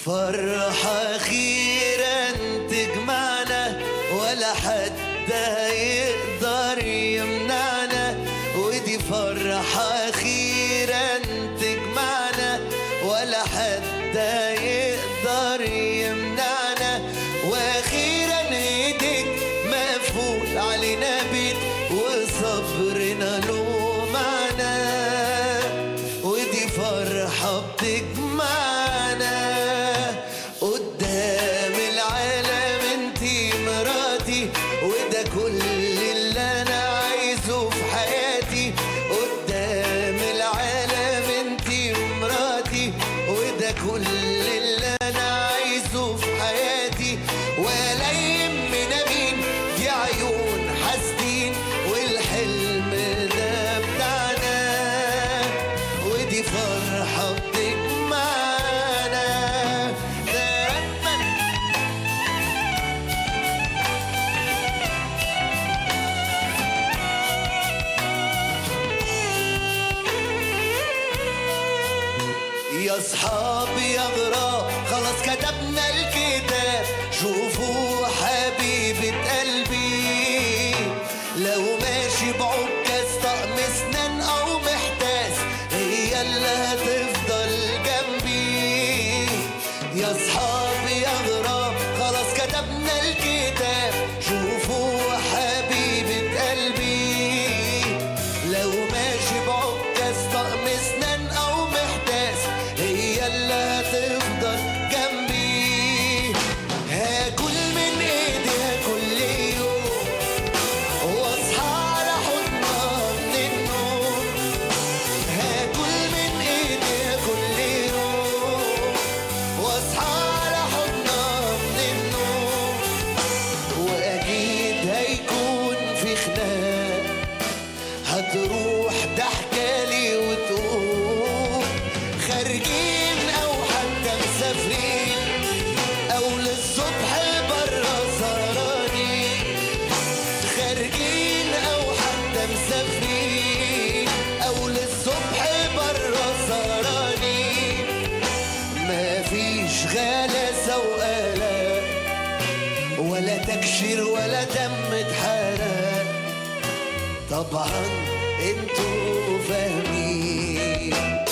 فرحة أخيرا تجمعنا ولا حد هيقدر يمنعنا ودي فرحة أخيرا تجمعنا ولا حد هيقدر يمنعنا وأخيرا إيدك مقفول علينا بيت وصبرنا له معنى ودي فرحة بتجمعنا قدام العالم انتي مراتي وده كل اللي انا عايزه في حياتي قدام العالم انتي مراتي وده كل اللي انا عايزه في حياتي ولا يهمنا مين دي عيون حاسدين والحلم ده بتاعنا ودي فرحة بتجمعنا ترنم يا اصحابي يا غراب خلاص كتبنا الكتاب شوفوا حبيبة قلبي لو ماشي بعكاز طقم اسنان او محتاس هي اللي هتفضل جنبي يا اصحابي يا غراب خلاص كتبنا الكتاب شوفوا حبيبة قلبي لو ماشي بعكاز طقم اسنان او محتاس هي اللي هتفضل جنبي هاكل من ايديها كل يوم واصحى على حضنها من النوم هاكل من ايديها كل يوم واصحى على حضنها من النوم واكيد هيكون في خناق هتروح ضحكالي وتقول خارجين او حتى مسافرين او للصبح برا سهرانين خارجين او حتى مسافرين او للصبح برا سهرانين مفيش غلاسة وقلق ولا تكشير ولا دم اتحرق طبعا انتوا فاهمين